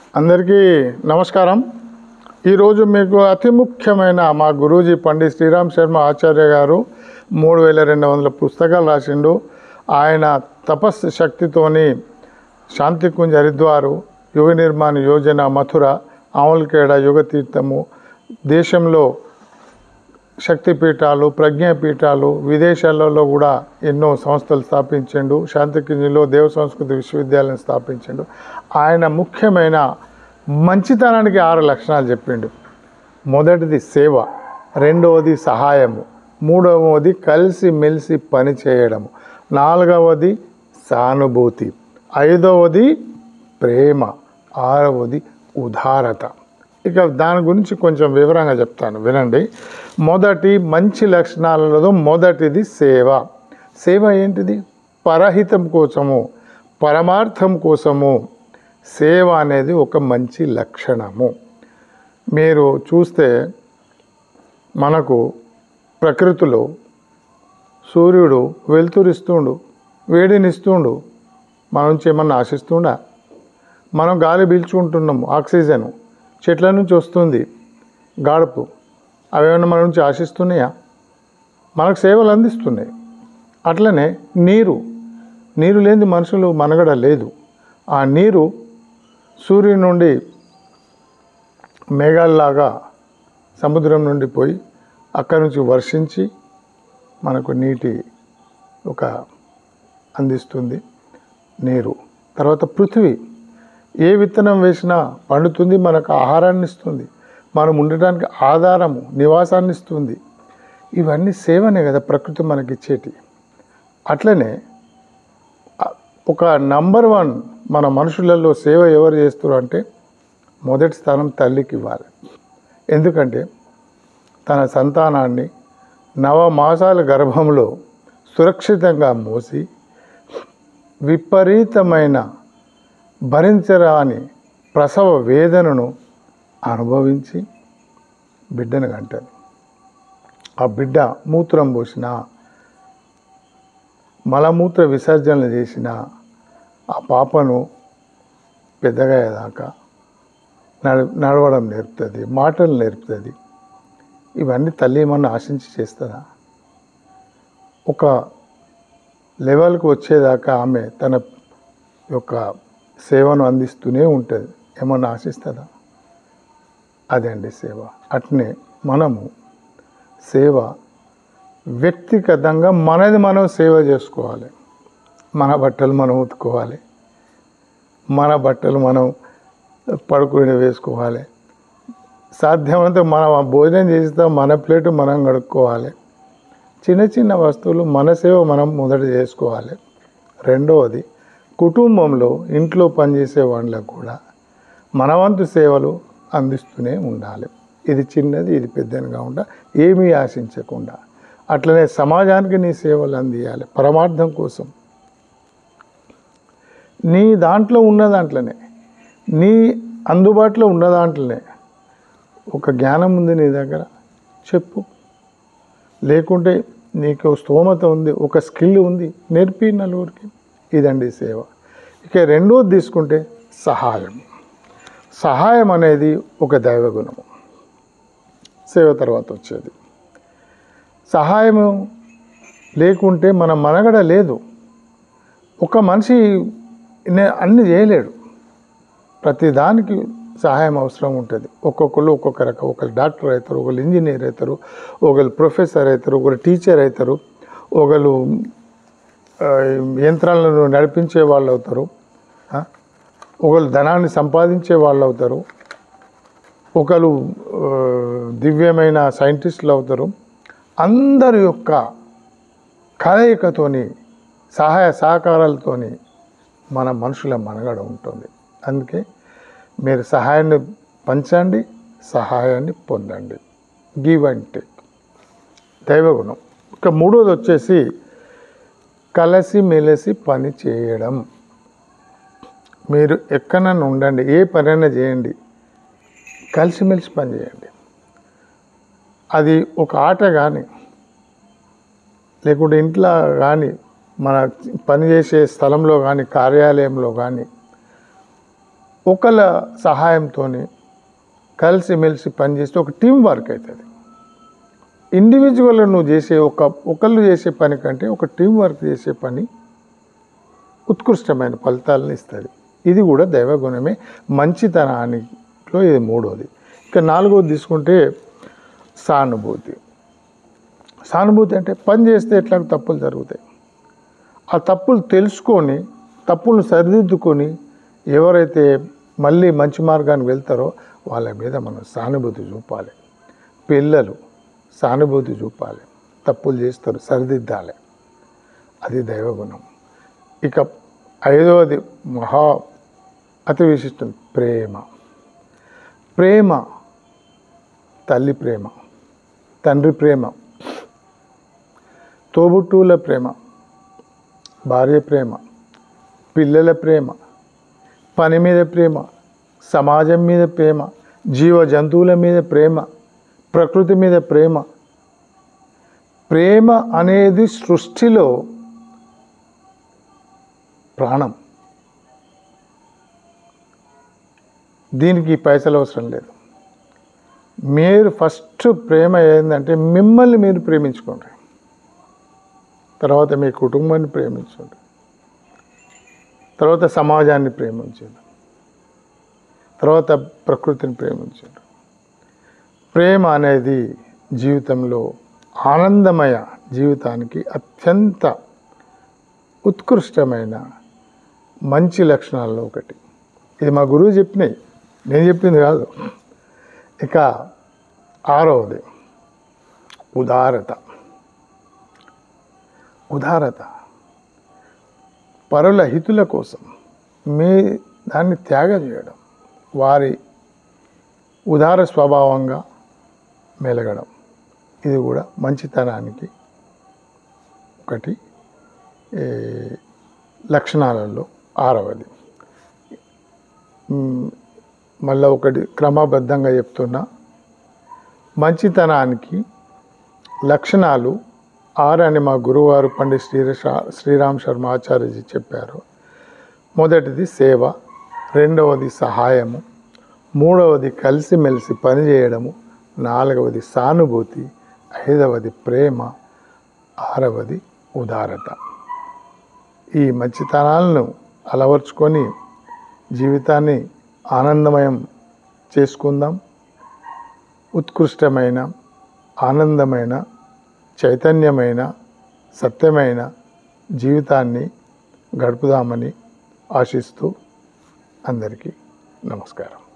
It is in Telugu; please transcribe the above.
అందరికీ నమస్కారం ఈరోజు మీకు అతి ముఖ్యమైన మా గురూజీ పండిత్ శ్రీరామ్ శర్మ ఆచార్య గారు మూడు వేల రెండు వందల పుస్తకాలు రాసిండు ఆయన తపస్సు శక్తితోని శాంతికుంజ్ హరిద్వారు యుగ నిర్మాణ యోజన మథుర ఆవులకేడ యుగ తీర్థము దేశంలో శక్తిపీఠాలు ప్రజ్ఞాపీఠాలు విదేశాలలో కూడా ఎన్నో సంస్థలు స్థాపించిండు శాంతికుంజలో దేవ సంస్కృతి విశ్వవిద్యాలయం స్థాపించిండు ఆయన ముఖ్యమైన మంచితనానికి ఆరు లక్షణాలు చెప్పిండు మొదటిది సేవ రెండవది సహాయము మూడవది కలిసి మెలిసి పని చేయడము నాలుగవది సానుభూతి ఐదవది ప్రేమ ఆరవది ఉదారత ఇక దాని గురించి కొంచెం వివరంగా చెప్తాను వినండి మొదటి మంచి లక్షణాలలో మొదటిది సేవ సేవ ఏంటిది పరహితం కోసము పరమార్థం కోసము సేవ అనేది ఒక మంచి లక్షణము మీరు చూస్తే మనకు ప్రకృతిలో సూర్యుడు వెలుతురిస్తుండు వేడినిస్తుండు మన నుంచి ఏమన్నా ఆశిస్తుండా మనం గాలి పీల్చుకుంటున్నాము ఆక్సిజన్ చెట్ల నుంచి వస్తుంది గాడుపు అవేమన్నా మన నుంచి ఆశిస్తున్నాయా మనకు సేవలు అందిస్తున్నాయి అట్లనే నీరు నీరు లేని మనుషులు మనగడ లేదు ఆ నీరు సూర్యుని నుండి మేఘాల్లాగా సముద్రం నుండి పోయి అక్కడి నుంచి వర్షించి మనకు నీటి ఒక అందిస్తుంది నీరు తర్వాత పృథివీ ఏ విత్తనం వేసినా పండుతుంది మనకు ఆహారాన్ని ఇస్తుంది మనం ఉండటానికి ఆధారము నివాసాన్ని ఇస్తుంది ఇవన్నీ సేవనే కదా ప్రకృతి మనకి ఇచ్చేటి అట్లనే ఆ- ఒక నంబర్ వన్ మన మనుషులలో సేవ ఎవరు చేస్తారు అంటే మొదటి స్థానం తల్లికి ఇవ్వాలి ఎందుకంటే తన సంతానాన్ని నవమాసాల గర్భంలో సురక్షితంగా మోసి విపరీతమైన భరించరాని ప్రసవ వేదనను అనుభవించి బిడ్డను కంటది ఆ బిడ్డ మూత్రం పోసిన మలమూత్ర విసర్జనలు చేసిన ఆ పాపను పెద్దగా అయ్యేదాకా నడ నడవడం నేర్పుతుంది మాటలు నేర్పుతుంది ఇవన్నీ తల్లి ఏమన్నా ఆశించి చేస్తుందా ఒక లెవెల్కి వచ్చేదాకా ఆమె తన యొక్క సేవను అందిస్తూనే ఉంటుంది ఏమన్నా ఆశిస్తుందా అదే అండి సేవ అట్నే మనము సేవ వ్యక్తిగతంగా మనది మనం సేవ చేసుకోవాలి మన బట్టలు మనం ఉతుకోవాలి మన బట్టలు మనం పడుకుని వేసుకోవాలి సాధ్యమైనంత మనం భోజనం చేస్తాం మన ప్లేట్ మనం కడుక్కోవాలి చిన్న చిన్న వస్తువులు మన సేవ మనం మొదట చేసుకోవాలి రెండవది కుటుంబంలో ఇంట్లో పనిచేసే వాళ్ళకు కూడా మన వంతు సేవలు అందిస్తూనే ఉండాలి ఇది చిన్నది ఇది పెద్దదిగా ఉండ ఏమీ ఆశించకుండా అట్లనే సమాజానికి నీ సేవలు అందియాలి పరమార్థం కోసం నీ దాంట్లో ఉన్న దాంట్లోనే నీ అందుబాటులో ఉన్న దాంట్లోనే ఒక జ్ఞానం ఉంది నీ దగ్గర చెప్పు లేకుంటే నీకు స్తోమత ఉంది ఒక స్కిల్ ఉంది నేర్పి నలుగురికి ఇదండి సేవ ఇక రెండోది తీసుకుంటే సహాయం సహాయం అనేది ఒక దైవగుణము సేవ తర్వాత వచ్చేది సహాయము లేకుంటే మన మనగడ లేదు ఒక మనిషి నే- అన్ని చేయలేడు ప్రతి దానికి సహాయం అవసరం ఉంటుంది ఒక్కొక్కరు ఒక్కొక్క రకం ఒకరు డాక్టర్ అవుతారు ఒకరు ఇంజనీర్ అవుతారు ఒకరు ప్రొఫెసర్ అవుతారు ఒకరు టీచర్ అవుతారు ఒకరు ఆ, యంత్రాలను నడిపించే వాళ్ళు అవుతారు ఆ? ఒకరు ధనాన్ని సంపాదించే వాళ్ళు అవుతారు ఒకరు ఆ, దివ్యమైన సైంటిస్టులు అవుతారు అందరి యొక్క కలయికతోని సహాయ సహకారాలతోని మన మనుషుల మనుగడ ఉంటుంది అందుకే మీరు సహాయాన్ని పంచండి సహాయాన్ని పొందండి గివ్ అండ్ టేక్ దైవగుణం ఇక మూడోది వచ్చేసి కలిసి మెలిసి పని చేయడం మీరు ఎక్కడైనా ఉండండి ఏ పనైనా చేయండి కలిసిమెలిసి పని చేయండి అది ఒక ఆట కానీ లేకుంటే ఇంట్లో కానీ మన పనిచేసే స్థలంలో కానీ కార్యాలయంలో కానీ ఒకళ్ళ సహాయంతో కలిసిమెలిసి పనిచేస్తే ఒక టీం వర్క్ అవుతుంది ఇండివిజువల్ నువ్వు చేసే ఒక ఒకళ్ళు చేసే పని కంటే ఒక టీం వర్క్ చేసే పని ఉత్కృష్టమైన ఫలితాలను ఇస్తుంది ఇది కూడా దైవగుణమే మంచితనానిలో ఇది మూడోది ఇక నాలుగోది తీసుకుంటే సానుభూతి సానుభూతి అంటే పని చేస్తే ఎట్లా తప్పులు జరుగుతాయి ఆ తప్పులు తెలుసుకొని తప్పులు సరిదిద్దుకొని ఎవరైతే మళ్ళీ మంచి మార్గానికి వెళ్తారో వాళ్ళ మీద మనం సానుభూతి చూపాలి పిల్లలు సానుభూతి చూపాలి తప్పులు చేస్తారు సరిదిద్దాలి అది దైవగుణం ఇక ఐదవది మహా అతి విశిష్టం ప్రేమ ప్రేమ తల్లి ప్రేమ తండ్రి ప్రేమ తోబుట్టువుల ప్రేమ భార్య ప్రేమ పిల్లల ప్రేమ పని మీద ప్రేమ సమాజం మీద ప్రేమ జీవ జంతువుల మీద ప్రేమ ప్రకృతి మీద ప్రేమ ప్రేమ అనేది సృష్టిలో ప్రాణం దీనికి పైసలు అవసరం లేదు మీరు ఫస్ట్ ప్రేమ ఏంటంటే మిమ్మల్ని మీరు ప్రేమించుకోండి తర్వాత మీ కుటుంబాన్ని ప్రేమించండి తర్వాత సమాజాన్ని ప్రేమించండి తర్వాత ప్రకృతిని ప్రేమించండి ప్రేమ అనేది జీవితంలో ఆనందమయ జీవితానికి అత్యంత ఉత్కృష్టమైన మంచి లక్షణాల్లో ఒకటి ఇది మా గురువు చెప్పినాయి నేను చెప్పింది కాదు ఇక ఆరవది ఉదారత ఉదారత పరుల హితుల కోసం మీ దాన్ని త్యాగం చేయడం వారి ఉదార స్వభావంగా మెలగడం ఇది కూడా మంచితనానికి ఒకటి ఏ, లక్షణాలలో ఆరవది మ్, మళ్ళా ఒకటి క్రమబద్ధంగా చెప్తున్నా మంచితనానికి లక్షణాలు ఆరు అని మా గురువారు పండిత్ శ్రీరష శ్రీరామ్ శర్మ ఆచార్యజీ చెప్పారు మొదటిది సేవ రెండవది సహాయము మూడవది కలిసిమెలిసి పనిచేయడము నాలుగవది సానుభూతి ఐదవది ప్రేమ ఆరవది ఉదారత ఈ మంచితనాలను అలవర్చుకొని జీవితాన్ని ఆనందమయం చేసుకుందాం ఉత్కృష్టమైన ఆనందమైన చైతన్యమైన సత్యమైన జీవితాన్ని గడుపుదామని ఆశిస్తూ అందరికీ నమస్కారం